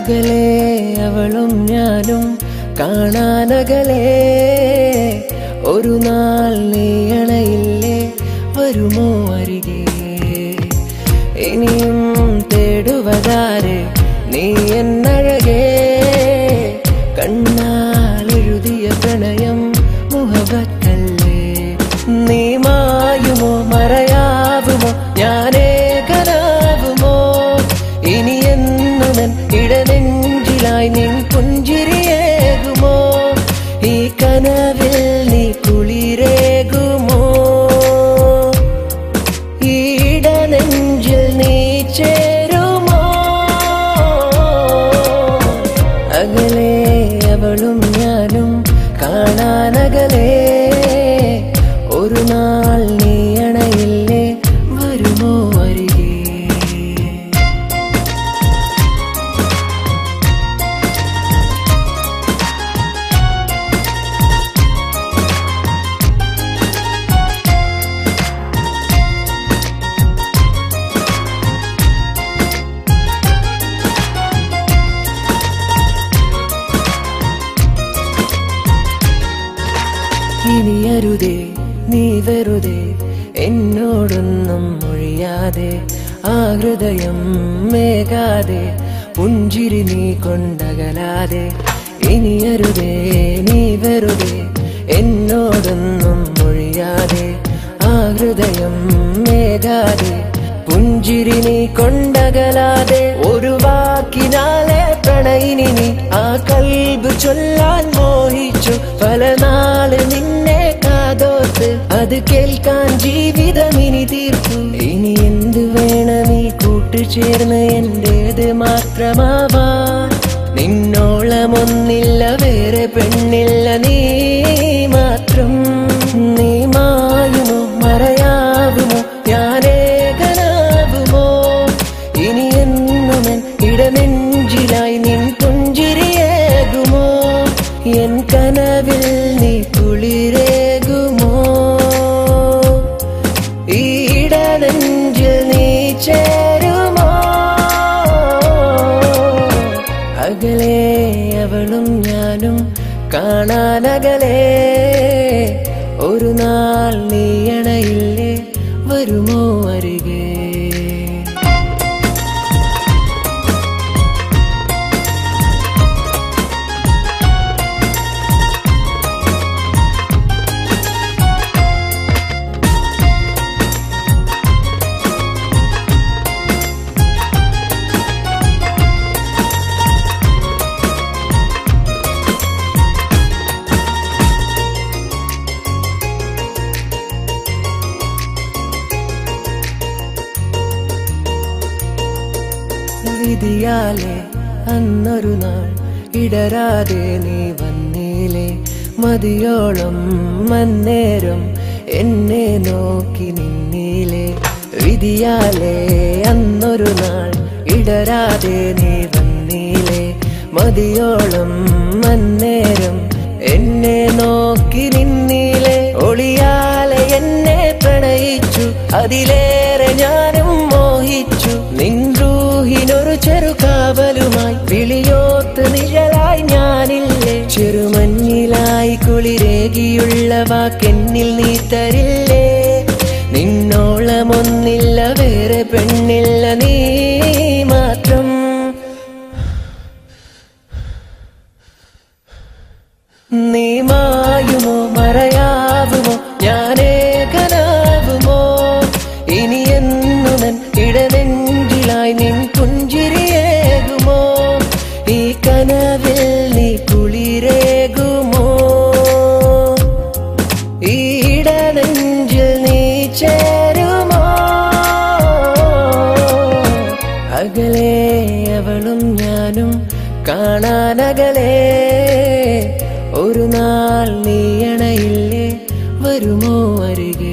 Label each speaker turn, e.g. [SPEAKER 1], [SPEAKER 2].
[SPEAKER 1] അകലെ അവളും ഞാനും കാണാനകലെ ഒരു നാൾ നീ അണയില്ലേ വരുമോ അരികെ ഇനിയും തേടുവതാരെ നീ എന്നഴകേ കണ്ണാൽ എഴുതിയ പ്രണയം മുഹബത്തല്ലേ നീ മായുമോ മറയാവുമോ ഞാനേകനാവുമോ ഇനി എന്നുമൻ ഇടനെഞ്ചിലായി നിൻ പുഞ്ചിരിയേകുമോ ഈ കനവിൽ നീ കുളിരേകുമോ ഈ ഇടനെഞ്ചിൽ നീ ചേരുമോ അകലെ അവളും ഞാനും കാണാനകലെ ഒരു നാൾ നീ അണയില്ലേ വരുമോ അരികെ ഇനി അരുതേ നീ വെറുതെ എന്നോടൊന്നും മൊഴിയാതെ ആ ഹൃദയം മേകാതെ പുഞ്ചിരി നീ കൊണ്ടകലാതെ ഇനി അരുതേ നീ വെറുതെ എന്നോടൊന്നും മൊഴിയാതെ ആ ഹൃദയം മേകാതെ പുഞ്ചിരി നീ കൊണ്ടകലാതെ ഒരു വാക്കിനാലെ പ്രണയിനി നീ ആ കൽബ് ചൊല്ലാൻ മോഹിച്ചു പല നാള് നിന്നെ കാതോത്ത് അത് കേൾക്കാൻ ജീവിതം ഇനി തീർത്തു ഇനി എന്ത് വേണം ഈ കൂട്ടുചേർന്ന് എന്റേത് മാത്രമാവാൻ നിന്നോളമൊന്നില്ല വേറെ പെണ്ണില്ല നീ മാത്രം നീ മായുമോ മറയാവുമോ ഞാനേകനാവുമോ ഇനി എന്നുമൻ ഇടനെഞ്ചിലായി നിൻ പുഞ്ചിരിയേകുമോ എൻ കനവിൽ നീ കുളിരേകുമോ ഈ ഇടനെഞ്ചിൽ നീ ചേരുമോ അകലെ അവളും ഞാനും കാണാനകലെ ഒരു നാൾ നീ അണയില്ലേ വരുമോ അരികെ വിധിയാലെ അന്നൊരു നാൾ ഇടരാതെ നീ വന്നീലേ മതിയോളം മന്നേരം എന്നെ നോക്കി നിന്നീലേ വിധിയാലെ അന്നൊരു നാൾ ഇടരാതെ നീ വന്നീലേ മതിയോളം മന്നേരം എന്നെ നോക്കി നിന്നീലേ ഒളിയാലെ എന്നെ പ്രണയിച്ചു അതിലേറെ ഞാനും മോഹിച്ചു നിൻറൂഹിനൊരു ചെറുകാവലുമായി വിളിയോത്ത് നിഴലായി ഞാനില്ലേ ചെറുമഞ്ഞിലായി കുളിരേകിയുള്ള വാക്കെന്നിൽ നീ തരില്ലേ നിന്നോളമൊന്നില്ല വേറെ പെണ്ണില്ല നീ മാത്രം നീ മായുമോ മറയാവുമോ ഞാനേകനാവുമോ ഇനി എന്നുമൻ ഇടനെഞ്ചിലായി നിൻ പുഞ്ചിരിയേകുമോ ഈ കനവിൽ നീ കുളിരേകുമോ ഈ ഇടനെഞ്ചിൽ നീ ചേരുമോ അകലെ അവളും ഞാനും കാണാനകലെ ഒരു നാൾ നീ അണയില്ലേ വരുമോ അരികെ